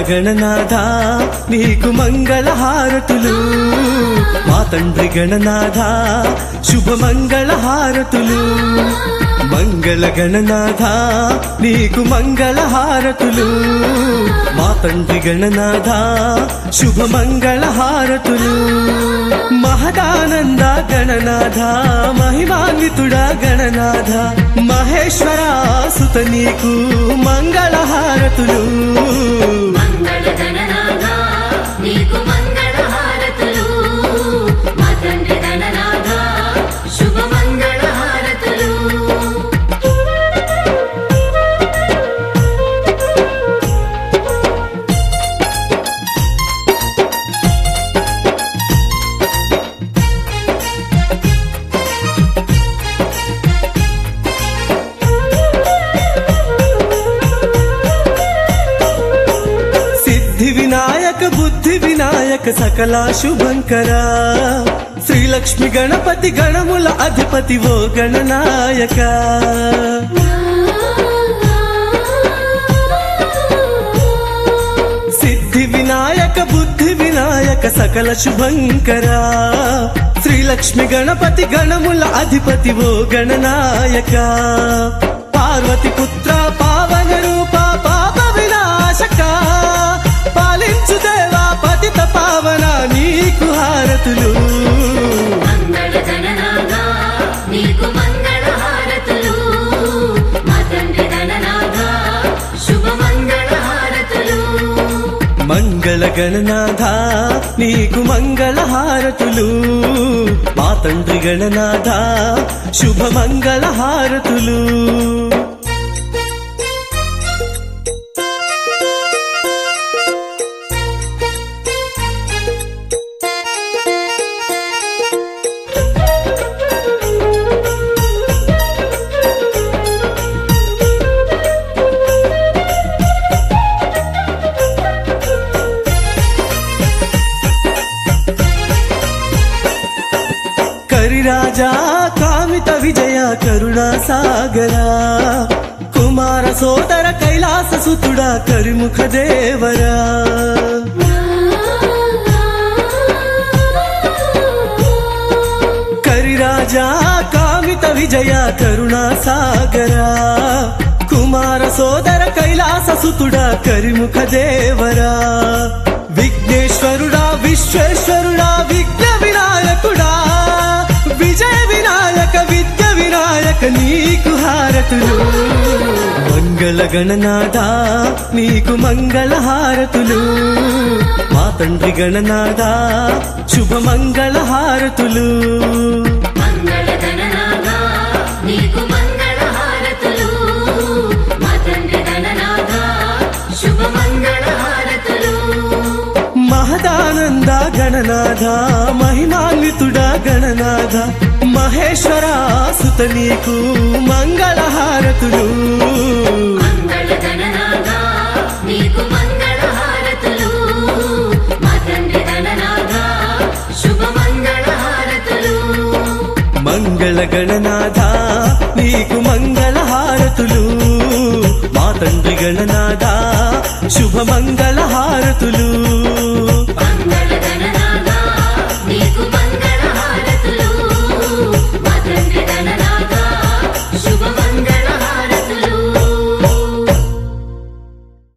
గణనాథ నీకు మంగళ హారతులు మా తండ్రి గణనాథ శుభ మంగళ హారతులు మంగళ గణనాథ నీకు మంగళ హారతులు మా తండ్రి గణనాథ శుభ మంగళ హారతులు మహదానంద గణనాథ మహిమాన్వితుడా గణనాథ మహేశ్వర సుత నీకు మంగళ హారతులు మంగళ గణనాథ నీకు మంగళ హారతులు మా తండ్రి గణనాథ శుభ మంగళ హారతులు సిద్ధి వినాయక బుద్ధి వినాయక సకల శుభంకర శ్రీలక్ష్మి గణపతి గణముల అధిపతి ఓ గణనాయక సిద్ధి వినాయక బుద్ధి వినాయక సకల శుభంకర శ్రీలక్ష్మి గణపతి గణముల అధిపతి ఓ గణనాయక పార్వతి పుత్ర పావన రూప పాప వినాశక పాలించు దేవా పతిత పావన నీకు హారతులు మంగళ గణనాథ నీకు మంగళ హారతులు మా తండ్రి గణనాథ శుభ మంగళ హారతులు మంగళ గణనాథ నీకు మంగళ హారతులు మా తండ్రి గణనాథ శుభ మంగళ హారతులు కరిరాజా కామిత విజయ కరుణా సాగరా కుమార సోదర కైలాస సుతుడా కరిముఖ దేవరా కరిరాజా కామిత విజయ కరుణా సాగరా కుమార సోదర కైలాస సుతుడా కరిముఖ దేవరా విఘ్నేశ్వరుడా విశ్వేశ్వరుడా విఘ్న వినాయకుడా విజయ వినాయక విద్య వినాయక నీకు హారతులు మంగళ గణనాథ నీకు మంగళ హారతులు మా తండ్రి గణనాథ శుభ మంగళ హారతులు మంగళ గణనాథ నీకు మంగళ హారతులు మా తండ్రి గణనాథ శుభ మంగళ హారతులు మహదానంద గణనాథ మహిమాన్వితుడా గణనాథ మహేశ్వర సుత నీకు మంగళ హారతులు మంగళ గణనాథ నీకు మంగళ హారతులు మా తండ్రి గణనాథ శుభ మంగళ హారతులు మంగళ గణనాథ నీకు మంగళ హారతులు మా తండ్రి గణనాథ శుభ మంగళ హారతులు